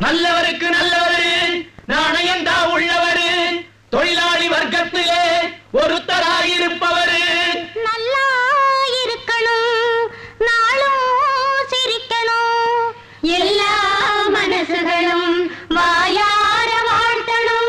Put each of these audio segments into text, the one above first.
நல்லவருக்கு நல்லவரு நாணயந்தா உள்ளவரு தொழிலாளி வர்க்கத்திலே ஒருத்தராயிருப்பவரு நல்லா இருக்கணும் நாளும் சிரிக்கணும் எல்லா மனசுகளும் வாயார வாழ்த்தணும்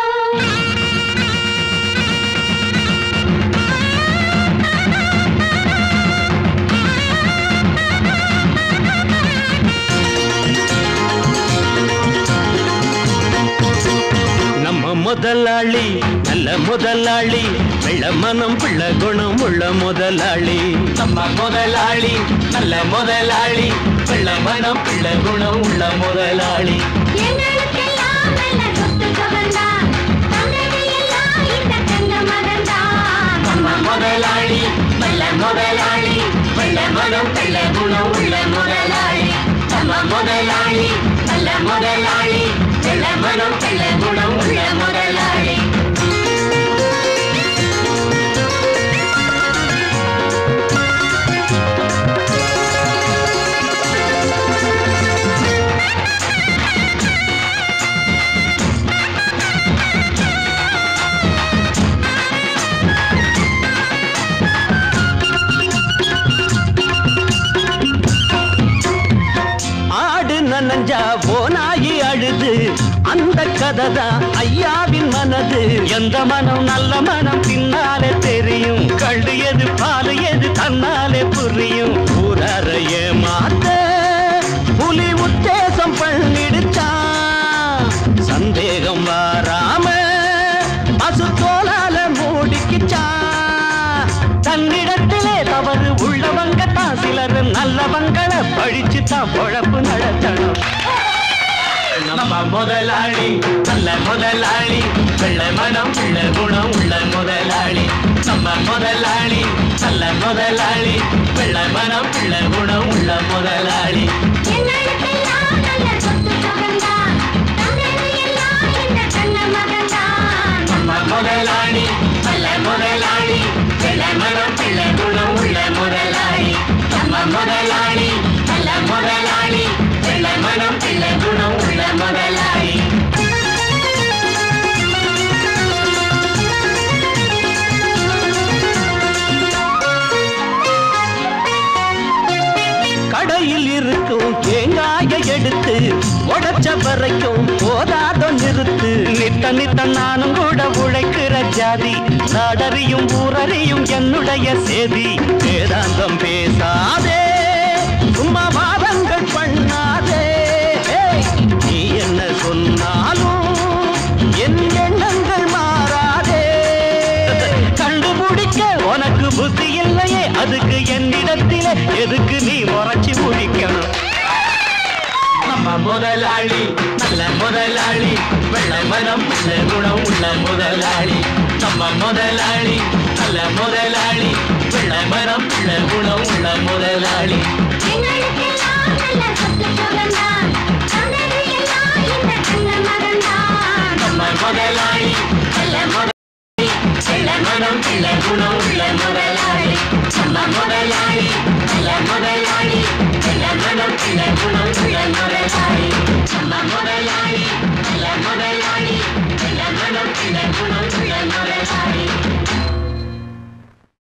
நம்ம முதலாளி நல்ல முதலாளி வெள்ள மனம் பிள்ளை குணம் உள்ள முதலாளி நம்ம முதலாளி நல்ல முதலாளி வெள்ள மனம் பிள்ளை குணம் உள்ள முதலாளி எங்களுக்கெல்லாம் நல்ல சொத்து சுகந்தான் தந்தது எல்லாம் இந்த தங்க மகன்தான் நம்ம முதலாளி நல்ல முதலாளி வெள்ள மனம் பிள்ளை குணம் உள்ள முதலாளி நம்ம முதலாளி நல்ல முதலாளி வெள்ள மனம் பிள்ளை குணம் உள்ள முதலாளி ஆடு நனஞ்சா போனாயி அழுது அந்த கதை தான் ஐயாவின் மனது எந்த மனம் நல்ல மனம் பின்னாலே தெரியும் கள்ளு எது பால் எது தன்னாலே புரியும் ஊரறைய மாத்த புலி உத்தேசம் பண்ணிடுச்சான் சந்தேகம் வாராம பசு தோலால மூடிக்குச்சான் தன்னிடத்திலே தவறு உள்ளவங்க தான் சிலர் நல்லவங்களை பழிச்சு தான் பொழப்பு நடத்தணும் நம்ம முதலாளி நல்ல முதலாளி வெள்ள மனம் உள்ள குணம் உள்ள முதலாளி நம்ம முதலாளி நல்ல முதலாளி வெள்ள மனம் உள்ள குணம் உள்ள முதலாளி எங்களுக்கெல்லாம் நல்ல சொத்து சுகந்தான் தந்தது எல்லாம் இந்த தங்க மகன்தான் நம்ம முதலாளி நல்ல முதலாளி வெள்ள மனம் உள்ள குணம் உள்ள முதலாளி நம்ம முதலாளி நல்ல முதலாளி வெள்ள மனம் உள்ள குணம் உள்ள முதலாளி கடையில் இருக்கும் தேங்காயை எடுத்து உடைச்ச வரைக்கும் போதாதோ நிறுத்து நித்த நித்த நானும் கூட உழைக்கிற ஜாதி நாடறியும் ஊரறியும் என்னுடைய சேதி வேதாந்தம் பேசாதே சும்மா வாதங்கள் பண்ணாதே ஏய், நீ என்ன சொன்னாலும் என் எண்ணங்கள் மாறாதே கண்டுபிடிக்க உனக்கு புத்தி இல்லையே அதுக்கு என்னிடத்திலே எதுக்கு நீ முறைச்சி முடிக்கணும் நம்ம முதலாளி நல்ல முதலாளி வெள்ள மனம் உள்ள குணம் உள்ள முதலாளி நம்ம முதலாளி நல்ல முதலாளி வெள்ள மனம் உள்ள குணம் உள்ள முதலாளி எங்களுக்கெல்லாம் நல்ல சொத்து சுகந்தான் தந்தது எல்லாம் இந்த தங்க மகன்தான் நம்ம முதலாளி நல்ல முதலாளி வெள்ள மனம் உள்ள குணம் உள்ள முதலாளி நம்ம முதலாளி நல்ல முதலாளி வெள்ள மனம் உள்ள குணம் உள்ள முதலாளி நம்ம முதலாளி நல்ல முதலாளி வெள்ள மனம் உள்ள குணம் உள்ள முதலாளி